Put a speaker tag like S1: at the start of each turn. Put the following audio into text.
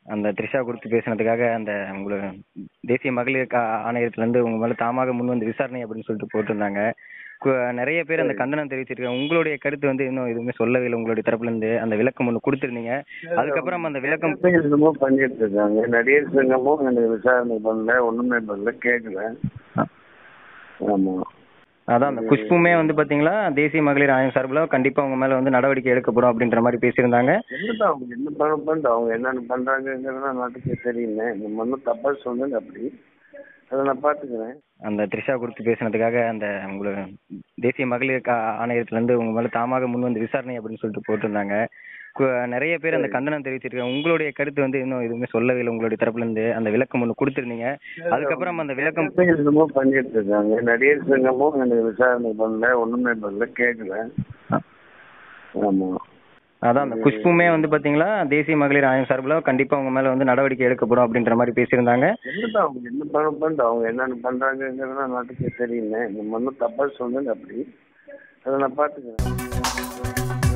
S1: அந்த த்ரிஷா குறித்து பேசினதுக்காக அந்த உங்களுக்கு தேசிய மகளிர் கா- ஆணையத்திலேருந்து உங்க மேல தாமாக முன் வந்து விசாரணை அப்படின்னு சொல்லிட்டு போட்டிருந்தாங்க கு- நிறைய பேர் அந்த கண்டனம் தெரிவிச்சிருக்காங்க உங்களுடைய கருத்து வந்து இன்னும் எதுவுமே சொல்லவே இல்லை உங்களுடைய தரப்புல இருந்து அந்த விளக்கம் ஒன்று கொடுத்துருந்தீங்க அதுக்கப்புறம் அந்த விளக்கம்
S2: என்னமோ பண்ணிட்டு இருக்காங்க நடிகர் சங்கமும் எனக்கு விசாரணை பண்ணல ஒண்ணுமே பண்ணல கேட்கல ஆமா
S1: அதான் அந்த குஷ்புமே வந்து பாத்தீங்களா தேசிய மகளிர் ஆணையம் சார்பில் கண்டிப்பா உங்க மேல வந்து நடவடிக்கை எடுக்கப்படும் அப்படின்ற மாதிரி பேசியிருந்தாங்க
S2: என்னதான் அவங்க என்ன பண்ண பண்ணிட்டு அவங்க என்னென்ன பண்றாங்கிறத நாட்டுக்கு தெரியுமே நம்ம ஒன்றும் தப்பா சொல்லுங்க அப்படி அதை நான் பாத்துக்கிறேன்
S1: அந்த த்ரிஷா குறித்து பேசினதுக்காக அந்த உங்களுக்கு தேசிய மகளிர் கா- ஆணையத்திலேருந்து உங்க மேல தாமாக முன் வந்து விசாரணை அப்படின்னு சொல்லிட்டு போட்டிருந்தாங்க கு- நிறைய பேர் அந்த கண்டனம் தெரிவிச்சிருக்காங்க உங்களுடைய கருத்து வந்து இன்னும் எதுவுமே சொல்லவே இல்லை உங்களுடைய தரப்புல இருந்து அந்த விளக்கம் ஒன்று கொடுத்துருந்தீங்க அதுக்கப்புறம் அந்த விளக்கம்
S2: என்னமோ பண்ணிட்டு இருக்காங்க நடிகர் சங்கமும் எனக்கு விசாரணை பண்ணல ஒண்ணுமே பண்ணல கேட்கல ஆமா
S1: அதான் அந்த குஷ்புமே வந்து பாத்தீங்களா தேசிய மகளிர் ஆணையம் சார்பில் கண்டிப்பா உங்க மேல வந்து நடவடிக்கை எடுக்கப்படும் அப்படின்ற மாதிரி பேசியிருந்தாங்க
S2: என்னதான் அவங்க என்ன பண்ண பண்ணிட்டு அவங்க என்னென்ன பண்றாங்கிறத நாட்டுக்கு தெரியுமே நம்ம ஒன்றும் தப்பா சொல்லுங்க அப்படி அதை நான் பாத்துக்கிறேன்